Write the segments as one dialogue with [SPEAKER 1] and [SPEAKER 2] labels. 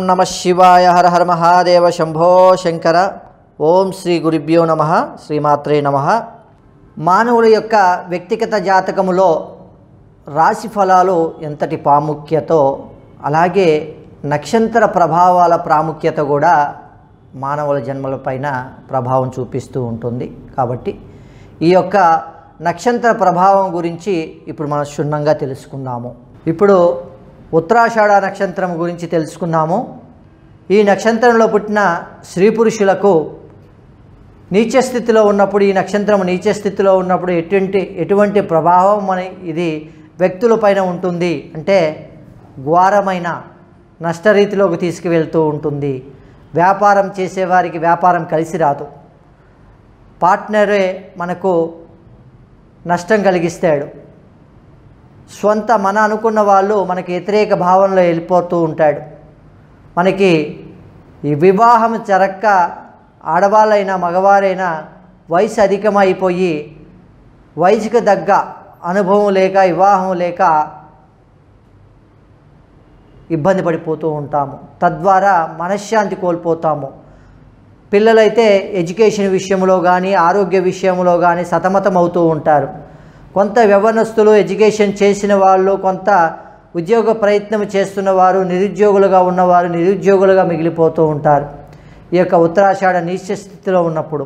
[SPEAKER 1] నమ శివాయ హర హర మహాదేవ శంభో శంకర ఓం శ్రీ గురుభ్యో నమ శ్రీమాత్రే నమ మానవుల యొక్క వ్యక్తిగత జాతకములో రాశి ఫలాలు ఎంతటి ప్రాముఖ్యతో అలాగే నక్షత్ర ప్రభావాల ప్రాముఖ్యత కూడా మానవుల జన్మలపైన ప్రభావం చూపిస్తూ ఉంటుంది కాబట్టి ఈ యొక్క నక్షత్ర ప్రభావం గురించి ఇప్పుడు మనం క్షుణ్ణంగా తెలుసుకుందాము ఇప్పుడు ఉత్తరాషాఢ నక్షత్రం గురించి తెలుసుకుందాము ఈ నక్షత్రంలో పుట్టిన స్త్రీ పురుషులకు నీచ స్థితిలో ఉన్నప్పుడు ఈ నక్షత్రం నీచ స్థితిలో ఉన్నప్పుడు ఎటువంటి ఎటువంటి ప్రభావం మన ఇది వ్యక్తులపైన ఉంటుంది అంటే ఘోరమైన నష్టరీతిలోకి తీసుకువెళ్తూ ఉంటుంది వ్యాపారం చేసేవారికి వ్యాపారం కలిసి రాదు పార్ట్నరే మనకు నష్టం కలిగిస్తాడు స్వంత మన అనుకున్న వాళ్ళు మనకి వ్యతిరేక భావనలో వెళ్ళిపోతూ ఉంటాడు మనకి ఈ వివాహం జరక్క ఆడవాళ్ళైనా మగవారైనా వయసు అధికమైపోయి వయసుకు తగ్గ అనుభవం లేక వివాహం లేక ఇబ్బంది పడిపోతూ ఉంటాము తద్వారా మనశ్శాంతి కోల్పోతాము పిల్లలైతే ఎడ్యుకేషన్ విషయంలో కానీ ఆరోగ్య విషయంలో కానీ సతమతం అవుతూ ఉంటారు కొంత వ్యవనస్తులు ఎడ్యుకేషన్ చేసిన వాళ్ళు కొంత ఉద్యోగ ప్రయత్నం చేస్తున్న వారు నిరుద్యోగులుగా ఉన్నవారు నిరుద్యోగులుగా మిగిలిపోతూ ఉంటారు ఈ యొక్క ఉత్తరాషాఢ నీచ స్థితిలో ఉన్నప్పుడు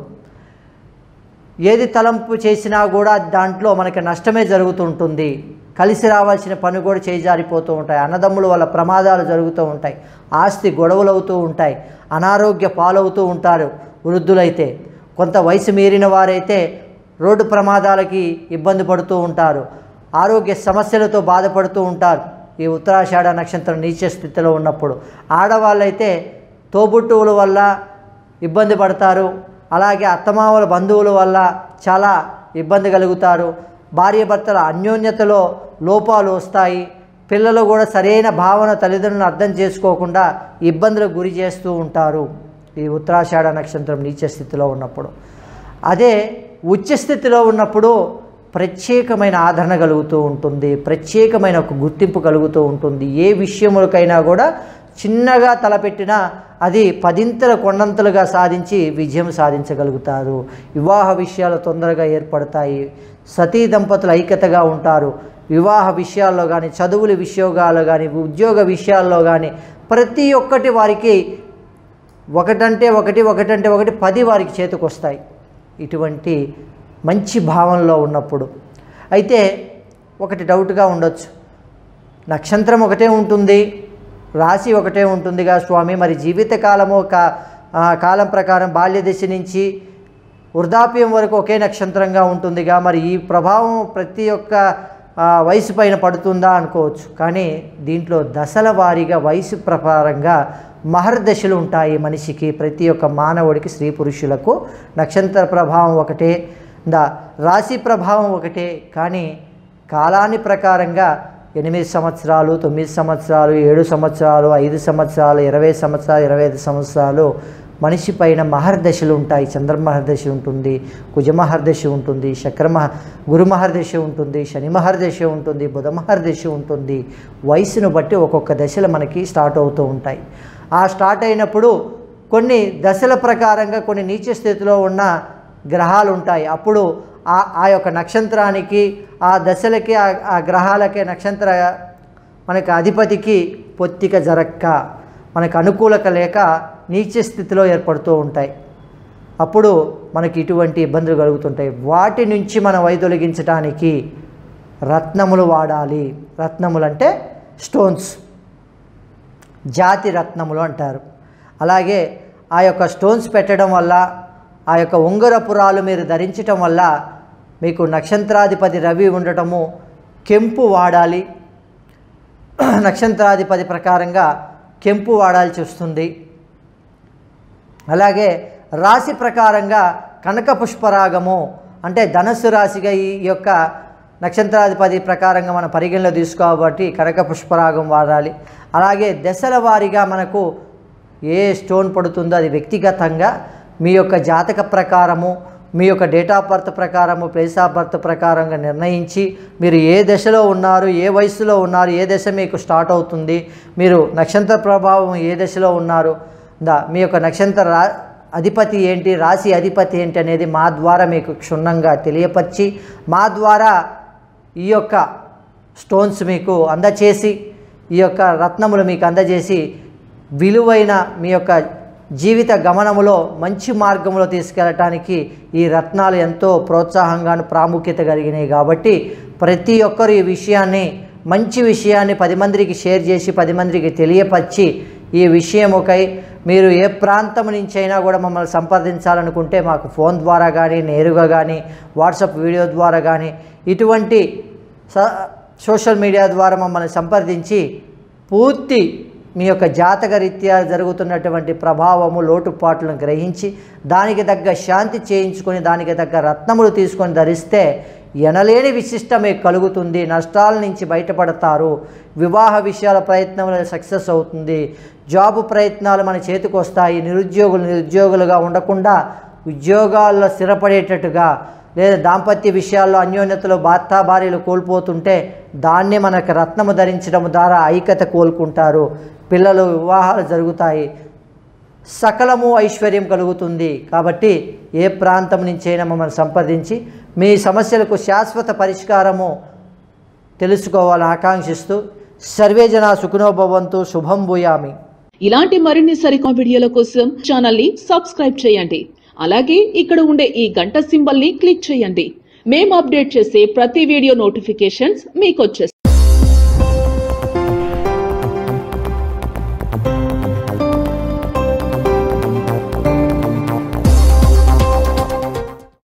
[SPEAKER 1] ఏది తలంపు చేసినా కూడా దాంట్లో మనకి నష్టమే జరుగుతుంటుంది కలిసి రావాల్సిన పని కూడా చేజారిపోతూ ఉంటాయి అన్నదమ్ముల వల్ల ప్రమాదాలు జరుగుతూ ఉంటాయి ఆస్తి గొడవలు అవుతూ ఉంటాయి అనారోగ్య పాలవుతూ ఉంటారు వృద్ధులైతే కొంత వయసు మీరిన వారైతే రోడ్డు ప్రమాదాలకి ఇబ్బంది పడుతూ ఉంటారు ఆరోగ్య సమస్యలతో బాధపడుతూ ఉంటారు ఈ ఉత్తరాషాఢ నక్షత్రం నీచ స్థితిలో ఉన్నప్పుడు ఆడవాళ్ళైతే తోబుట్టువుల వల్ల ఇబ్బంది పడతారు అలాగే అత్తమామల బంధువుల వల్ల చాలా ఇబ్బంది కలుగుతారు భార్యాభర్తల అన్యోన్యతలో లోపాలు వస్తాయి పిల్లలు కూడా సరైన భావన తల్లిదండ్రులను అర్థం చేసుకోకుండా ఇబ్బందులకు గురి చేస్తూ ఉంటారు ఈ ఉత్తరాషాఢ నక్షత్రం నీచ స్థితిలో ఉన్నప్పుడు అదే ఉచ్చ స్థితిలో ఉన్నప్పుడు ప్రత్యేకమైన ఆదరణ కలుగుతూ ఉంటుంది ప్రత్యేకమైన ఒక గుర్తింపు కలుగుతూ ఉంటుంది ఏ విషయములకైనా కూడా చిన్నగా తలపెట్టినా అది పదింతల కొండంతలుగా సాధించి విజయం సాధించగలుగుతారు వివాహ విషయాలు తొందరగా ఏర్పడతాయి సతీ దంపతులు ఐక్యతగా ఉంటారు వివాహ విషయాల్లో కానీ చదువుల విషయోగాలు కానీ ఉద్యోగ విషయాల్లో కానీ ప్రతి ఒక్కటి వారికి ఒకటంటే ఒకటి ఒకటంటే ఒకటి పది వారికి చేతికొస్తాయి ఇటువంటి మంచి భావనలో ఉన్నప్పుడు అయితే ఒకటి డౌట్గా ఉండొచ్చు నక్షత్రం ఒకటే ఉంటుంది రాశి ఒకటే ఉంటుందిగా స్వామి మరి జీవితకాలము కా ఆ, కాలం ప్రకారం బాల్య దశ నుంచి వృద్ధాప్యం వరకు ఒకే నక్షత్రంగా ఉంటుందిగా మరి ఈ ప్రభావం ప్రతి ఒక్క ఆ, వయసు పైన పడుతుందా అనుకోవచ్చు కానీ దీంట్లో దశల వారీగా వయసు ప్రకారంగా మహర్దశలు ఉంటాయి మనిషికి ప్రతి ఒక్క మానవుడికి స్త్రీ పురుషులకు నక్షత్ర ప్రభావం ఒకటే దా రాశి ప్రభావం ఒకటే కానీ కాలాన్ని ప్రకారంగా ఎనిమిది సంవత్సరాలు తొమ్మిది సంవత్సరాలు ఏడు సంవత్సరాలు ఐదు సంవత్సరాలు ఇరవై సంవత్సరాలు ఇరవై ఐదు సంవత్సరాలు మనిషి పైన మహర్దశలు ఉంటాయి చంద్ర మహర్దశ ఉంటుంది కుజ మహర్దశ ఉంటుంది శక్ర మహ గురు మహర్దశ ఉంటుంది శని మహర్దశ ఉంటుంది బుధ మహర్దశ ఉంటుంది వయసును బట్టి ఒక్కొక్క దశలు మనకి స్టార్ట్ అవుతూ ఉంటాయి ఆ స్టార్ట్ అయినప్పుడు కొన్ని దశల ప్రకారంగా కొన్ని నీచ స్థితిలో ఉన్న గ్రహాలు ఉంటాయి అప్పుడు ఆ ఆ యొక్క నక్షత్రానికి ఆ దశలకి ఆ ఆ గ్రహాలకి నక్షత్ర మనకి అధిపతికి పొత్తిక జరక్క మనకు అనుకూలత లేక నీచ స్థితిలో ఏర్పడుతూ ఉంటాయి అప్పుడు మనకి ఇటువంటి ఇబ్బందులు కలుగుతుంటాయి వాటి నుంచి మనం వైదొలగించడానికి రత్నములు వాడాలి రత్నములు అంటే స్టోన్స్ జాతి రత్నములు అంటారు అలాగే ఆ యొక్క స్టోన్స్ పెట్టడం వల్ల ఆ యొక్క ఉంగరపురాలు మీరు ధరించటం వల్ల మీకు నక్షత్రాధిపతి రవి ఉండటము కెంపు వాడాలి నక్షత్రాధిపతి ప్రకారంగా కెంపు వాడాల్సి వస్తుంది అలాగే రాశి ప్రకారంగా కనక పుష్పరాగము అంటే ధనస్సు రాశిగా ఈ యొక్క నక్షత్రాధిపతి ప్రకారంగా మన పరిగణలో తీసుకోబట్టి కనక పుష్పరాగం వాడాలి అలాగే దశల వారీగా మనకు ఏ స్టోన్ పడుతుందో అది వ్యక్తిగతంగా మీ యొక్క జాతక ప్రకారము మీ యొక్క డేట్ ఆఫ్ బర్త్ ప్రకారము ప్లేస్ ఆఫ్ బర్త్ ప్రకారంగా నిర్ణయించి మీరు ఏ దశలో ఉన్నారు ఏ వయసులో ఉన్నారు ఏ దశ మీకు స్టార్ట్ అవుతుంది మీరు నక్షత్ర ప్రభావం ఏ దశలో ఉన్నారు దా మీ యొక్క నక్షత్ర రా అధిపతి ఏంటి రాశి అధిపతి ఏంటి అనేది మా ద్వారా మీకు క్షుణ్ణంగా తెలియపరిచి మా ద్వారా ఈ యొక్క స్టోన్స్ మీకు అందచేసి ఈ యొక్క రత్నములు మీకు అందజేసి విలువైన మీ యొక్క జీవిత గమనములో మంచి మార్గంలో తీసుకెళ్ళటానికి ఈ రత్నాలు ఎంతో ప్రోత్సాహంగాను ప్రాముఖ్యత కలిగినాయి కాబట్టి ప్రతి ఒక్కరు ఈ విషయాన్ని మంచి విషయాన్ని పది మందికి షేర్ చేసి పది మందికి తెలియపరిచి ఈ విషయముకై మీరు ఏ ప్రాంతం నుంచి అయినా కూడా మమ్మల్ని సంప్రదించాలనుకుంటే మాకు ఫోన్ ద్వారా కానీ నేరుగా కానీ వాట్సాప్ వీడియో ద్వారా కానీ ఇటువంటి స సోషల్ మీడియా ద్వారా మమ్మల్ని సంప్రదించి పూర్తి మీ యొక్క జాతక రీత్యా జరుగుతున్నటువంటి ప్రభావము లోటుపాట్లను గ్రహించి దానికి తగ్గ శాంతి చేయించుకొని దానికి తగ్గ రత్నములు తీసుకొని ధరిస్తే ఎనలేని విశిష్టం మీకు కలుగుతుంది నష్టాల నుంచి బయటపడతారు వివాహ విషయాల ప్రయత్నంలో సక్సెస్ అవుతుంది జాబ్ ప్రయత్నాలు మన చేతికి వస్తాయి నిరుద్యోగులు నిరుద్యోగులుగా ఉండకుండా ఉద్యోగాల్లో స్థిరపడేటట్టుగా లేదా దాంపత్య విషయాల్లో అన్యోన్యతలో భర్త భార్యలు కోల్పోతుంటే దాన్ని మనకు రత్నము ధరించడం ద్వారా ఐక్యత కోలుకుంటారు పిల్లలు వివాహాలు జరుగుతాయి సకలము ఐశ్వర్యం కలుగుతుంది కాబట్టి ఏ ప్రాంతం నుంచైనా మమ్మల్ని సంప్రదించి మీ సమస్యలకు శాశ్వత పరిష్కారము తెలుసుకోవాలని ఆకాంక్షిస్తూ సర్వే జన సుఖనోభవంతు శుభం భూయామి
[SPEAKER 2] ఇలాంటి మరిన్ని సరికొత్త వీడియోల కోసం ఛానల్ ని సబ్స్క్రైబ్ చేయండి అలాగే ఇక్కడ ఉండే ఈ గంట సింబల్ ని క్లిక్ చేయండి మేము అప్డేట్ చేసే ప్రతి వీడియో నోటిఫికేషన్స్ మీకు